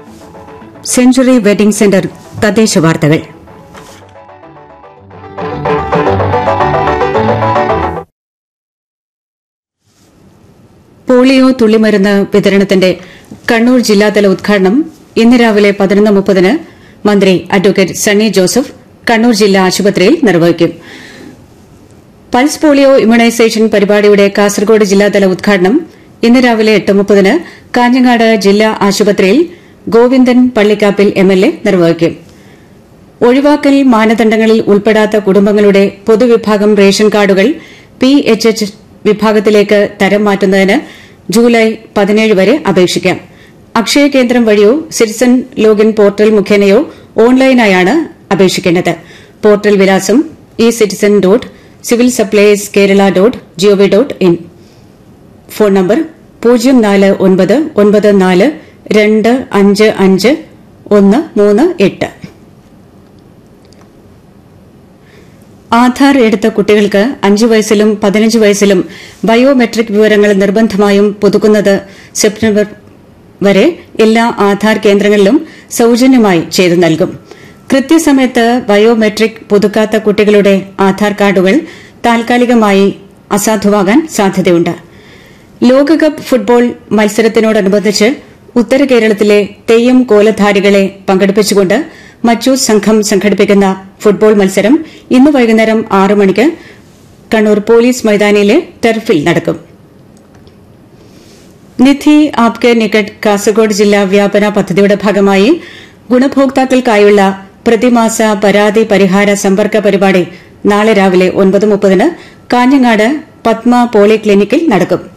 century wedding centre തദ്ദേശ വാർത്തകൾ polio തുള്ളിമരുന്ന് വിതരണത്തിന്റെ കണ്ണൂർ ജില്ലാതല ഉദ്ഘാടനം ഇന്ന് രാവിലെ പതിനൊന്ന് മുപ്പതിന് മന്ത്രി അഡ്വക്കേറ്റ് സണ്ണി ജോസഫ് കണ്ണൂർ ജില്ലാ ആശുപത്രിയിൽ നിർവഹിക്കും പൾസ് പോളിയോ ഇമ്മ്യൂണൈസേഷൻ പരിപാടിയുടെ കാസർഗോഡ് ജില്ലാതല ഉദ്ഘാടനം ഇന്ന് രാവിലെ എട്ട് മുപ്പതിന് കാഞ്ഞങ്ങാട് ജില്ലാ ആശുപത്രിയിൽ ഗോവിന്ദൻ പള്ളിക്കാപ്പിൽ എംഎൽഎ നിർവഹിക്കും ഒഴിവാക്കൽ മാനദണ്ഡങ്ങളിൽ ഉൾപ്പെടാത്ത കുടുംബങ്ങളുടെ പൊതുവിഭാഗം റേഷൻ കാർഡുകൾ പി എച്ച് എച്ച് വിഭാഗത്തിലേക്ക് തരം മാറ്റുന്നതിന് ജൂലൈ പതിനേഴ് വരെ അപേക്ഷിക്കാം അക്ഷയ കേന്ദ്രം വഴിയോ സിറ്റിസൺ ലോഗിൻ പോർട്ടൽ മുഖേനയോ ഓൺലൈനായാണ് അപേക്ഷിക്കേണ്ടത് പോർട്ടൽ വിലാസം E citizen dot civil supplies Kerala dot GOV dot in phone number പൂജ്യം നാല് ഒൻപത് ഒൻപത് നാല് രണ്ട് അഞ്ച് അഞ്ച് ഒന്ന് മൂന്ന് എട്ട് ആധാർ എടുത്ത കുട്ടികൾക്ക് അഞ്ച് വയസ്സിലും പതിനഞ്ച് വയസ്സിലും ബയോമെട്രിക് വിവരങ്ങൾ നിർബന്ധമായും പുതുക്കുന്നത് സെപ്റ്റംബർ വരെ എല്ലാ ആധാർ കേന്ദ്രങ്ങളിലും സൌജന്യമായി ചെയ്തു നൽകും കൃത്യസമയത്ത് ബയോമെട്രിക് പുതുക്കാത്ത കുട്ടികളുടെ ആധാർ കാർഡുകൾ താൽക്കാലികമായി അസാധുവാകാൻ സാധ്യതയുണ്ട് ലോകകപ്പ് ഫുട്ബോൾ മത്സരത്തിനോടനുബന്ധിച്ച് ഉത്തര കേരളത്തിലെ തെയ്യം കോലധാരികളെ പങ്കെടുപ്പിച്ചുകൊണ്ട് മച്ചു സംഘം സംഘടിപ്പിക്കുന്ന ഫുട്ബോൾ മത്സരം ഇന്ന് വൈകുന്നേരം ആറ് മണിക്ക് കണ്ണൂർ പോലീസ് മൈതാനിയിലെ ടെർഫിൽ നടക്കും നിധി ആപ്കെ നികട്ട് കാസർഗോഡ് ജില്ലാ വ്യാപന പദ്ധതിയുടെ ഭാഗമായി ഗുണഭോക്താക്കൾക്കായുള്ള പ്രതിമാസ പരാതി പരിഹാര സമ്പർക്ക പരിപാടി നാളെ രാവിലെ ഒൻപത് മുപ്പതിന് കാഞ്ഞങ്ങാട് പത്മ പോളി ക്ലിനിക്കിൽ നടക്കും